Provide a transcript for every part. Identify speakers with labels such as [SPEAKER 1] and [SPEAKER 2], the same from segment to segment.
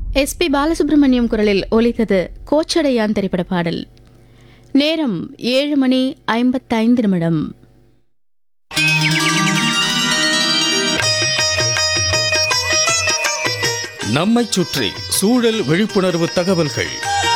[SPEAKER 1] SP Balasubramaniam குரலில் ஒலித்தது கோச்சடையான் திரைப்பட பாடல் நேரம் ஏழு மணி ஐம்பத்தைந்து நிமிடம்
[SPEAKER 2] நம்மைச் சுற்றி சூழல் விழிப்புணர்வு தகவல்கள்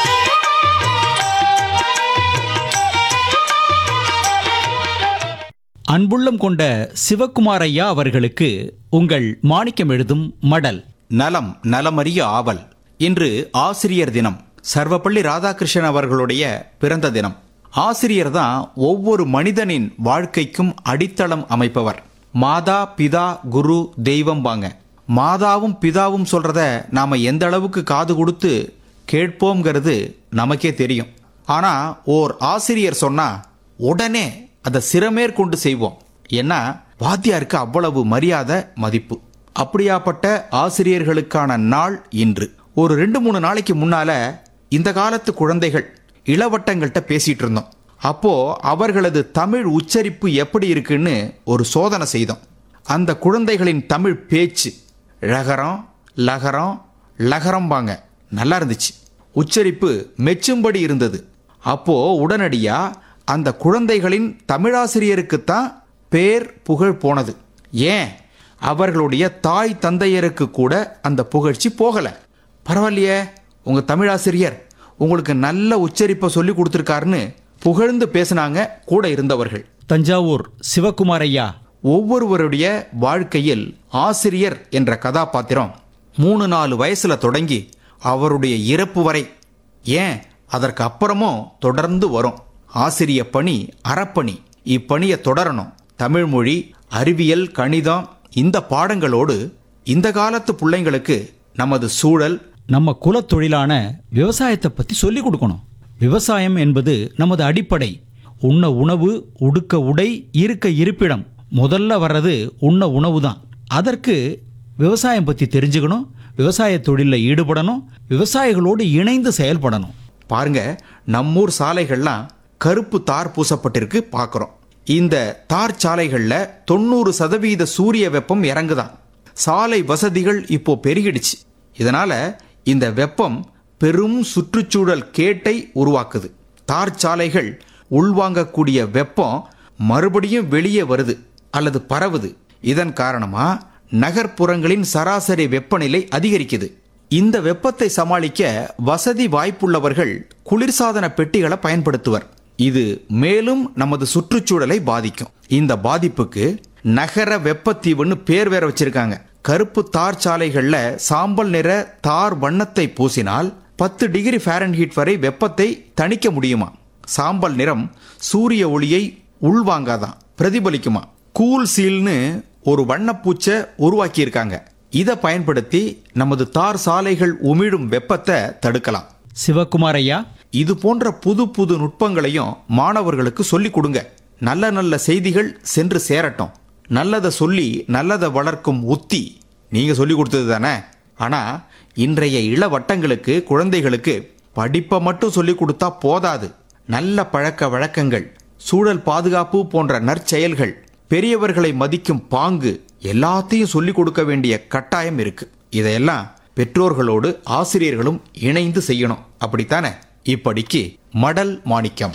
[SPEAKER 3] அன்புள்ளம் கொண்ட சிவக்குமார் ஐயா அவர்களுக்கு உங்கள் மாணிக்கம் எழுதும் மடல்
[SPEAKER 4] நலம் நலமறிய ஆவல் இன்று ஆசிரியர் தினம் சர்வப்பள்ளி ராதாகிருஷ்ணன் அவர்களுடைய பிறந்த தினம் ஆசிரியர் தான் ஒவ்வொரு மனிதனின் வாழ்க்கைக்கும் அடித்தளம் அமைப்பவர் மாதா பிதா குரு தெய்வம் வாங்க மாதாவும் பிதாவும் சொல்றத நாம எந்த அளவுக்கு காது கொடுத்து கேட்போங்கிறது நமக்கே தெரியும் ஆனா ஓர் ஆசிரியர் சொன்னா உடனே அதை சிறமேற்கொண்டு செய்வோம் ஏன்னா வாத்தியாருக்கு அவ்வளவு மரியாதை மதிப்பு அப்படியாப்பட்ட ஆசிரியர்களுக்கான நாள் இன்று ஒரு ரெண்டு மூணு நாளைக்கு முன்னால இந்த காலத்து குழந்தைகள் இளவட்டங்கள்கிட்ட பேசிட்டு இருந்தோம் அப்போ அவர்களது தமிழ் உச்சரிப்பு எப்படி இருக்குன்னு ஒரு சோதனை செய்தோம் அந்த குழந்தைகளின் தமிழ் பேச்சு ழகரம் லகரம் லகரம்பாங்க நல்லா இருந்துச்சு உச்சரிப்பு மெச்சும்படி இருந்தது அப்போ உடனடியா அந்த குழந்தைகளின் தமிழாசிரியருக்குத்தான் பேர் புகழ் போனது ஏன் அவர்களுடைய தாய் தந்தையருக்கு கூட அந்த புகழ்ச்சி போகல பரவாயில்லையே உங்க தமிழாசிரியர் உங்களுக்கு நல்ல உச்சரிப்பை சொல்லி கொடுத்துருக்காருன்னு புகழ்ந்து பேசினாங்க கூட இருந்தவர்கள்
[SPEAKER 3] தஞ்சாவூர் சிவக்குமார் ஐயா
[SPEAKER 4] ஒவ்வொருவருடைய வாழ்க்கையில் ஆசிரியர் என்ற கதாபாத்திரம் மூணு நாலு வயசுல தொடங்கி அவருடைய இறப்பு வரை ஏன் அதற்கு அப்புறமும் தொடர்ந்து வரும் ஆசிரிய பணி அறப்பணி இப்பணியை தொடரணும் தமிழ் மொழி அறிவியல் கணிதம் இந்த பாடங்களோடு இந்த காலத்து பிள்ளைங்களுக்கு நமது சூழல்
[SPEAKER 3] நம்ம குலத்தொழிலான விவசாயத்தை பத்தி சொல்லிக் கொடுக்கணும் விவசாயம் என்பது நமது அடிப்படை உண்ண உணவு உடுக்க உடை இருக்க இருப்பிடம் முதல்ல வர்றது உண்ண உணவு தான் அதற்கு விவசாயம் பத்தி தெரிஞ்சுக்கணும் விவசாய தொழிலில் ஈடுபடணும் விவசாயிகளோடு இணைந்து செயல்படணும்
[SPEAKER 4] பாருங்க நம்மூர் சாலைகள்லாம் கருப்பு தார் பூசப்பட்டிருக்கு பார்க்குறோம் இந்த தார் சாலைகளில் தொண்ணூறு சதவீத சூரிய வெப்பம் இறங்குதான் சாலை வசதிகள் இப்போ பெருகிடுச்சு இதனால இந்த வெப்பம் பெரும் சுற்றுச்சூழல் கேட்டை உருவாக்குது தார் சாலைகள் உள்வாங்கக்கூடிய வெப்பம் மறுபடியும் வெளியே வருது அல்லது பரவுது இதன் காரணமா நகர்ப்புறங்களின் சராசரி வெப்பநிலை அதிகரிக்குது இந்த வெப்பத்தை சமாளிக்க வசதி வாய்ப்புள்ளவர்கள் குளிர்சாதன பெட்டிகளை பயன்படுத்துவர் இது மேலும் நமது சுற்றுச்சூழலை பாதிக்கும் இந்த பாதிப்புக்கு நகர வெப்பத்தீவுன்னு பேர் வேற வச்சிருக்காங்க கருப்பு தார் சாலைகள்ல சாம்பல் நிற தார் வண்ணத்தை பூசினால் பத்து டிகிரி ஃபாரன்ஹீட் வரை வெப்பத்தை தணிக்க முடியுமா சாம்பல் நிறம் சூரிய ஒளியை உள்வாங்காதான் பிரதிபலிக்குமா கூல் சீல்னு ஒரு வண்ணப்பூச்சை உருவாக்கியிருக்காங்க இதை பயன்படுத்தி நமது தார் சாலைகள் உமிழும் வெப்பத்தை தடுக்கலாம்
[SPEAKER 3] சிவக்குமார் ஐயா
[SPEAKER 4] இது போன்ற புது புது நுட்பங்களையும் மாணவர்களுக்கு சொல்லிக் கொடுங்க நல்ல நல்ல செய்திகள் சென்று சேரட்டும் நல்லதை சொல்லி நல்லதை வளர்க்கும் உத்தி நீங்க சொல்லி கொடுத்தது தானே ஆனா இன்றைய இளவட்டங்களுக்கு குழந்தைகளுக்கு படிப்பை மட்டும் சொல்லி கொடுத்தா போதாது நல்ல பழக்க வழக்கங்கள் சூழல் பாதுகாப்பு போன்ற நற்செயல்கள் பெரியவர்களை மதிக்கும் பாங்கு எல்லாத்தையும் சொல்லிக் கொடுக்க வேண்டிய கட்டாயம் இருக்கு இதையெல்லாம் பெற்றோர்களோடு ஆசிரியர்களும் இணைந்து செய்யணும் அப்படித்தானே இப்படிக்கு மடல் மாணிக்கம்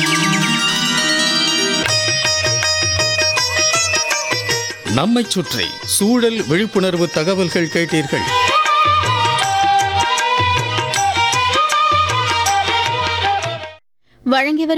[SPEAKER 2] நம்மைச் சுற்றி சூழல் விழிப்புணர்வு தகவல்கள் கேட்டீர்கள்
[SPEAKER 1] வழங்கியவர்